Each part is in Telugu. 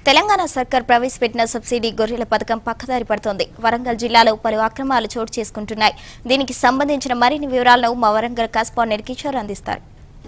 తెలంగాణ సర్కార్ ప్రవేశపెట్టిన సబ్సిడీ గొర్రెల పథకం పక్కదారి పడుతోంది వరంగల్ జిల్లాలో పలు అక్రమాలు చోటు చేసుకుంటున్నాయి దీనికి సంబంధించిన మరిన్ని వివరాలను మా వరంగల్ కస్పాండెంట్ కిషోర్ అందిస్తారు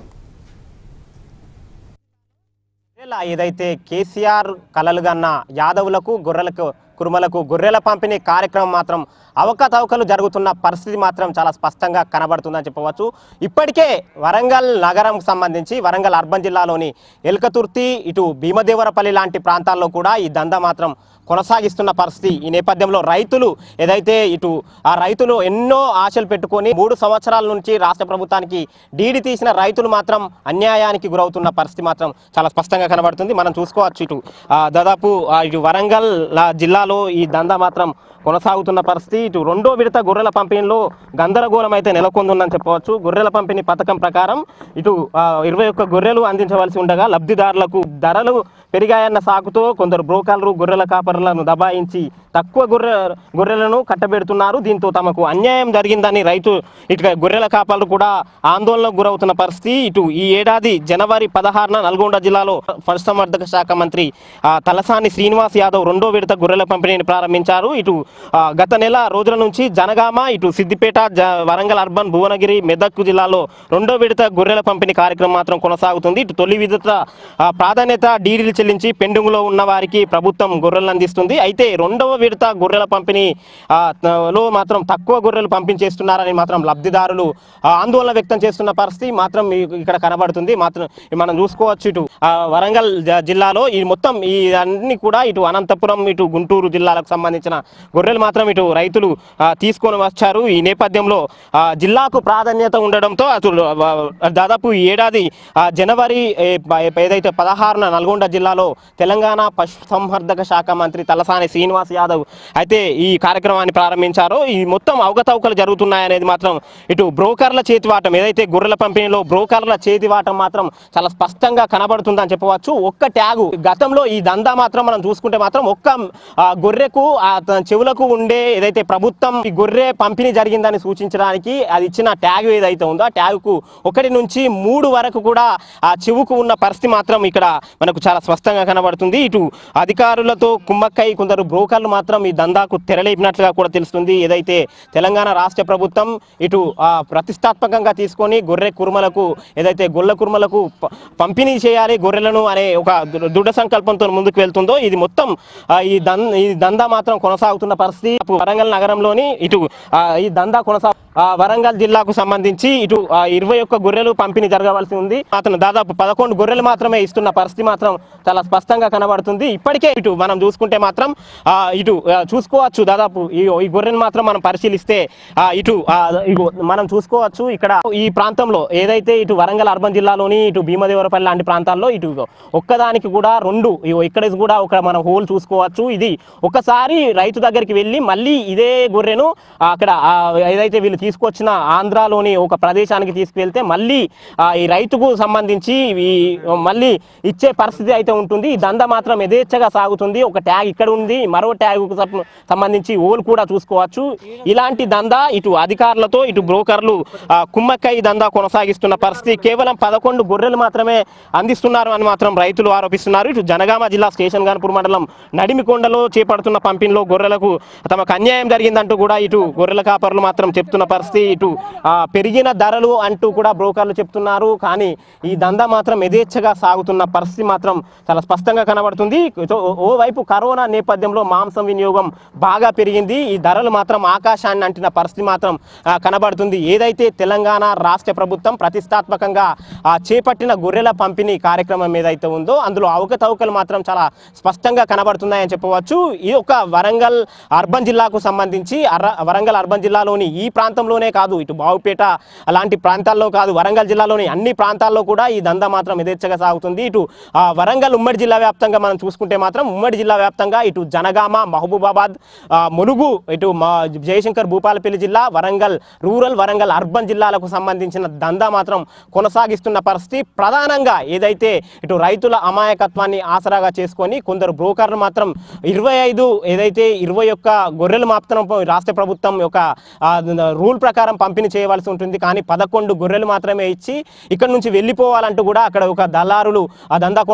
ఇలా ఏదైతే కేసీఆర్ కలలుగన్న యాదవులకు గొర్రెలకు కురుమలకు గొర్రెల పంపిణీ కార్యక్రమం మాత్రం అవకతవకలు జరుగుతున్న పరిస్థితి మాత్రం చాలా స్పష్టంగా కనబడుతుందని చెప్పవచ్చు ఇప్పటికే వరంగల్ నగరంకు సంబంధించి వరంగల్ అర్బన్ జిల్లాలోని ఎల్కతుర్తి ఇటు భీమదేవరపల్లి లాంటి ప్రాంతాల్లో కూడా ఈ దందా మాత్రం కొనసాగిస్తున్న పరిస్థితి ఈ నేపథ్యంలో రైతులు ఏదైతే ఇటు ఆ రైతులు ఎన్నో ఆశలు పెట్టుకొని మూడు సంవత్సరాల నుంచి రాష్ట్ర ప్రభుత్వానికి డీడీ తీసిన రైతులు మాత్రం అన్యాయానికి గురవుతున్న పరిస్థితి మాత్రం చాలా స్పష్టంగా కనబడుతుంది మనం చూసుకోవచ్చు ఇటు ఆ, దాదాపు ఆ, ఇటు వరంగల్ లా- జిల్లాలో ఈ దందా మాత్రం కొనసాగుతున్న పరిస్థితి ఇటు రెండో విడత గొర్రెల పంపిణీలో గందరగోళం అయితే నెలకొందని చెప్పవచ్చు గొర్రెల పంపిణీ పథకం ప్రకారం ఇటు ఆ, ఇరవై ఒక్క గొర్రెలు అందించవలసి ఉండగా లబ్ధిదారులకు ధరలు పెరిగాయన్న సాకుతో కొందరు బ్రోకర్లు గొర్రెల కాపరులను దబాయించి తక్కువ గొర్రె గొర్రెలను కట్టబెడుతున్నారు దీంతో తమకు అన్యాయం జరిగిందని రైతు ఇటు గొర్రెల కాపరులు కూడా ఆందోళనకు గురవుతున్న పరిస్థితి ఇటు ఈ ఏడాది జనవరి పదహారున నల్గొండ జిల్లాలో పశుసంవర్ధక శాఖ మంత్రి ఆ, తలసాని శ్రీనివాస్ యాదవ్ రెండో విడత గొర్రెల పంపిణీని ప్రారంభించారు ఇటు ఆ, గత నెల రోజుల నుంచి జనగామ ఇటు సిద్దిపేట జ- వరంగల్ అర్బన్ భువనగిరి మెదక్ జిల్లాలో రెండో విడత గొర్రెల పంపిణీ కార్యక్రమం మాత్రం కొనసాగుతుంది ఇటు తొలి విడత ఆ, ప్రాధాన్యత డీడీలు చెల్లించి పెండింగ్లో ఉన్న వారికి ప్రభుత్వం గొర్రెలు అందిస్తుంది అయితే రెండవ విడత గొర్రెల పంపిణీ ఆ, త- లో మాత్రం తక్కువ గొర్రెలు పంపించేస్తున్నారని మాత్రం లబ్ధిదారులు ఆ, ఆందోళన వ్యక్తం చేస్తున్న పరిస్థితి మాత్రం ఈ- ఇక్కడ కనబడుతుంది మాత్రం మనం చూసుకోవచ్చు ఇటు ఆ, వరంగల్ జ- జిల్లాలో ఈ మొత్తం ఈ అన్ని కూడా ఇటు అనంతపురం ఇటు గుంటూరు జిల్లాలకు సంబంధించిన గొర్రెలు మాత్రం ఇటు రైతులు ఆ, తీసుకొని వచ్చారు ఈ నేపథ్యంలో ఆ, జిల్లాకు ప్రాధాన్యత ఉండడంతో అసలు ఆ, దాదాపు ఈ ఏడాది ఆ, జనవరి ఏ, ప- ఏదైతే పదహారున నల్గొండ జిల్లాలో తెలంగాణ పశు సంవర్ధక శాఖ మంత్రి తలసాని శ్రీనివాస్ యాదవ్ అయితే ఈ కార్యక్రమాన్ని ప్రారంభించారో ఈ మొత్తం అవకతవకలు జరుగుతున్నాయనేది మాత్రం ఇటు బ్రోకర్ల చేతివాటం ఏదైతే గొర్రెల పంపిణీలో బ్రోకర్ల చేతివాటం మాత్రం చాలా స్పష్టంగా కనబడుతుందని చెప్పవచ్చు ఒక్క ట్యాగు గతంలో ఈ దందా మాత్రం మనం చూసుకుంటే మాత్రం ఒక్క ఆ, గొర్రెకు ఆ తన చెవులకు ఉండే ఏదైతే ప్రభుత్వం ఈ గొర్రె పంపిణీ జరిగిందని సూచించడానికి అది ఇచ్చిన ట్యాగ్ ఏదైతే ఉందో ఆ ట్యాగుకు ఒకటి నుంచి మూడు వరకు కూడా ఆ చెవుకు ఉన్న పరిస్థితి మాత్రం ఇక్కడ మనకు చాలా స్పష్టంగా కనబడుతుంది ఇటు అధికారులతో కుమ్మక్కై కొందరు బ్రోకర్లు మాత్రం ఈ దందాకు తెరలేపినట్లుగా కూడా తెలుస్తుంది ఏదైతే తెలంగాణ రాష్ట్ర ప్రభుత్వం ఇటు ఆ, ప్రతిష్టాత్మకంగా తీసుకొని గొర్రె కుర్మలకు ఏదైతే గొల్ల కుర్మలకు ప- పంపిణీ చేయాలి గొర్రెలను అనే ఒక దృ- దృఢ సంకల్పంతో ముందుకు వెళ్తుందో ఇది మొత్తం ఆ, ఈ దన్ ఈ దందా మాత్రం కొనసాగుతున్న పరిస్థితి అప్పుడు వరంగల్ నగరంలోని ఇటు ఆ, ఈ దందా కొనసా ఆ, వరంగల్ జిల్లాకు సంబంధించి ఇటు ఇరవై ఒక్క గొర్రెలు పంపిణీ జరగవలసి ఉంది అతను దాదాపు పదకొండు గొర్రెలు మాత్రమే ఇస్తున్న పరిస్థితి మాత్రం చాలా స్పష్టంగా కనబడుతుంది ఇప్పటికే ఇటు మనం చూసుకుంటే మాత్రం ఆ, ఇటు ఆ, చూసుకోవచ్చు దాదాపు ఈ ఈ గొర్రెను మాత్రం మనం పరిశీలిస్తే ఆ, ఇటు ఆ, ఇగో మనం చూసుకోవచ్చు ఇక్కడ ఈ ప్రాంతంలో ఏదైతే ఇటు వరంగల్ అర్బన్ జిల్లాలోని ఇటు భీమదేవరపల్లి లాంటి ప్రాంతాల్లో ఇటు ఇగో ఒక్కదానికి కూడా రెండు ఇగో ఇక్కడ కూడా ఒక మనం హోల్ చూసుకోవచ్చు ఇది ఒకసారి రైతు దగ్గరికి వెళ్ళి మళ్ళీ ఇదే గొర్రెను ఆ, అక్కడ ఆ, ఏదైతే వీళ్ళు తీసుకొచ్చిన ఆంధ్రాలోని ఒక ప్రదేశానికి తీసుకువెళ్తే మళ్ళీ ఆ, ఈ రైతుకు సంబంధించి ఈ మళ్ళీ ఇచ్చే పరిస్థితి అయితే ఉంటుంది ఈ దంద మాత్రం యథేచ్ఛగా సాగుతుంది ఒక ట్యాగ్ ఇక్కడ ఉంది మరో ట్యాగ్కు సం- సంబంధించి ఓల్ కూడా చూసుకోవచ్చు ఇలాంటి దందా ఇటు అధికారులతో ఇటు బ్రోకర్లు ఆ, కుమ్మక్కై దందా కొనసాగిస్తున్న పరిస్థితి కేవలం పదకొండు గొర్రెలు మాత్రమే అందిస్తున్నారు అని మాత్రం రైతులు ఆరోపిస్తున్నారు ఇటు జనగామ జిల్లా స్టేషన్ గానపూర్ మండలం నడిమికొండలో చేపడుతున్న పంపిణీలో గొర్రెలకు తమకు అన్యాయం జరిగిందంటూ కూడా ఇటు గొర్రెల కాపరులు మాత్రం చెప్తున్న పరిస్థితి ఇటు ఆ, పెరిగిన ధరలు అంటూ కూడా బ్రోకర్లు చెప్తున్నారు కానీ ఈ దందా మాత్రం యథేచ్ఛగా సాగుతున్న పరిస్థితి మాత్రం చాలా స్పష్టంగా కనబడుతుంది సో, ఓ- ఓవైపు కరోనా నేపథ్యంలో మాంసం వినియోగం బాగా పెరిగింది ఈ ధరలు మాత్రం ఆకాశాన్ని అంటిన పరిస్థితి మాత్రం ఆ, కనబడుతుంది ఏదైతే తెలంగాణ రాష్ట్ర ప్రభుత్వం ప్రతిష్టాత్మకంగా ఆ, చేపట్టిన గొర్రెల పంపిణీ కార్యక్రమం ఏదైతే ఉందో అందులో అవకతవకలు మాత్రం చాలా స్పష్టంగా కనబడుతున్నాయని చెప్పవచ్చు ఈ యొక్క వరంగల్ అర్బన్ జిల్లాకు సంబంధించి అర- వరంగల్ అర్బన్ జిల్లాలోని ఈ ప్రాంతంలోనే కాదు ఇటు బావుపేట అలాంటి ప్రాంతాల్లో కాదు వరంగల్ జిల్లాలోని అన్ని ప్రాంతాల్లో కూడా ఈ దందా మాత్రం యథేచ్ఛగా సాగుతుంది ఇటు ఆ, వరంగల్ ఉమ్మడి జిల్లా వ్యాప్తంగా మనం చూసుకుంటే మాత్రం ఉమ్మడి జిల్లా వ్యాప్తంగా ఇటు జనగామ మహబూబాబాద్ ఆ, ములుగు ఇటు మా జయశంకర్ భూపాలపల్లి జిల్లా వరంగల్ రూరల్ వరంగల్ అర్బన్ జిల్లాలకు సంబంధించిన దందా మాత్రం కొనసాగిస్తున్న పరిస్థితి ప్రధానంగా ఏదైతే ఇటు రైతుల అమాయకత్వాన్ని ఆసరాగా చేసుకొని కొందరు బ్రోకర్లు మాత్రం ఇరవై ఐదు ఏదైతే ఇరవై ఒక్క గొర్రెలు మాత్రం రాష్ట్ర ప్రభుత్వం యొక్క ఆ, రూల్ ప్రకారం పంపిణీ చేయవలసి ఉంటుంది కానీ పదకొండు గొర్రెలు మాత్రమే ఇచ్చి ఇక్కడ నుంచి వెళ్ళిపోవాలంటూ కూడా అక్కడ ఒక దళారులు ఆ దందా కొనసాగిస్తున్నారు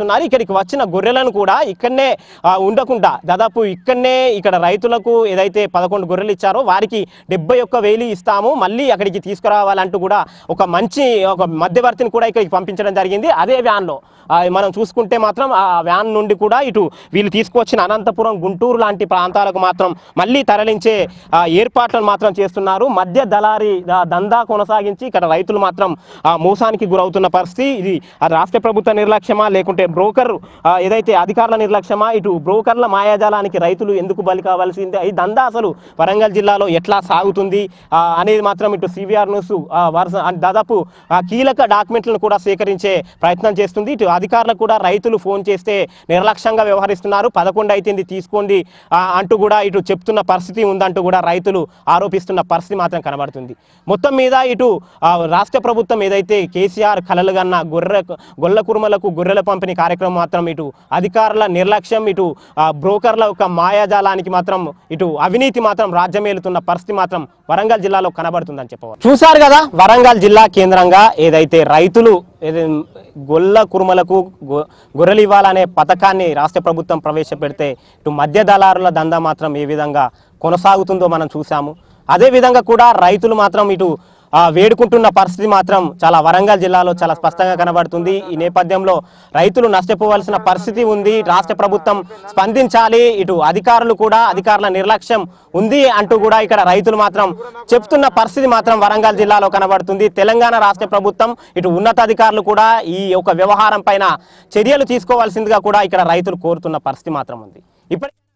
చేస్తున్నారు ఇక్కడికి వచ్చిన గొర్రెలను కూడా ఇక్కడనే ఆ, ఉండకుండా దాదాపు ఇక్కడనే ఇక్కడ రైతులకు ఏదైతే పదకొండు గొర్రెలు ఇచ్చారో వారికి డెబ్బై ఒక్క వేలు ఇస్తాము మళ్ళీ అక్కడికి తీసుకురావాలంటూ కూడా ఒక మంచి ఒక మధ్యవర్తిని కూడా ఇక్కడికి పంపించడం జరిగింది అదే వ్యాన్లో ఆ, మనం చూసుకుంటే మాత్రం ఆ వ్యాన్ నుండి కూడా ఇటు వీళ్ళు తీసుకువచ్చిన అనంతపురం గుంటూరు లాంటి ప్రాంతాలకు మాత్రం మళ్ళీ తరలించే ఆ, ఏర్పాట్లను మాత్రం చేస్తున్నారు మధ్య దళారీ ద- దందా కొనసాగించి ఇక్కడ రైతులు మాత్రం ఆ, మోసానికి గురవుతున్న పరిస్థితి ఇది ఆ రాష్ట్ర ప్రభుత్వ నిర్లక్ష్యమా లేకుంటే బ్రోకర్ ఆ, ఏదైతే అధికారుల నిర్లక్ష్యమా ఇటు బ్రోకర్ల మాయాజాలానికి రైతులు ఎందుకు బలి కావాల్సిందే ఈ దందా అసలు వరంగల్ జిల్లాలో ఎట్లా సాగుతుంది ఆ, అనేది మాత్రం ఇటు సివిఆర్ న్యూస్ ఆ, వరుస ఆ, దాదాపు ఆ, కీలక డాక్యుమెంట్లను కూడా సేకరించే ప్రయత్నం చేస్తుంది ఇటు అధికారులకు కూడా రైతులు ఫోన్ చేస్తే నిర్లక్ష్యంగా వ్యవహరిస్తున్నారు పదకొండు అయితేంది తీసుకోండి ఆ, అంటూ కూడా ఇటు చెప్తున్న పరిస్థితి ఉందంటూ కూడా రైతులు ఆరోపిస్తున్న పరిస్థితి మాత్రం కనబడుతుంది మొత్తం మీద ఇటు ఆ, రాష్ట్ర ప్రభుత్వం ఏదైతే కేసీఆర్ కలలుగన్న గొర్రె గొల్ల కురుమలకు గొర్రెల పంపిణీ కార్యక్రమం మాత్రం ఇటు అధికారుల నిర్లక్ష్యం ఇటు ఆ, బ్రోకర్ల యొక్క మాయాజాలానికి మాత్రం ఇటు అవినీతి మాత్రం రాజ్యమేలుతున్న పరిస్థితి మాత్రం వరంగల్ జిల్లాలో కనబడుతుందని చెప్పవచ్చు చూశారు కదా వరంగల్ జిల్లా కేంద్రంగా ఏదైతే రైతులు ఏదై- గొల్ల కురుమలకు గొ- గొర్రెలు ఇవ్వాలనే పథకాన్ని రాష్ట్ర ప్రభుత్వం ప్రవేశపెడితే ఇటు మధ్య దళారుల దందా మాత్రం ఏ విధంగా కొనసాగుతుందో మనం చూసాము అదే విధంగా కూడా రైతులు మాత్రం ఇటు ఆ, వేడుకుంటున్న పరిస్థితి మాత్రం చాలా వరంగల్ జిల్లాలో చాలా స్పష్టంగా కనబడుతుంది ఈ నేపథ్యంలో రైతులు నష్టపోవాల్సిన పరిస్థితి ఉంది రాష్ట్ర ప్రభుత్వం స్పందించాలి ఇటు అధికారులు కూడా అధికారుల నిర్లక్ష్యం ఉంది అంటూ కూడా ఇక్కడ రైతులు మాత్రం చెప్తున్న పరిస్థితి మాత్రం వరంగల్ జిల్లాలో కనబడుతుంది తెలంగాణ రాష్ట్ర ప్రభుత్వం ఇటు ఉన్నతాధికారులు కూడా ఈ యొక్క వ్యవహారం పైన చర్యలు తీసుకోవాల్సిందిగా కూడా ఇక్కడ రైతులు కోరుతున్న పరిస్థితి మాత్రం ఉంది ఇప్పటి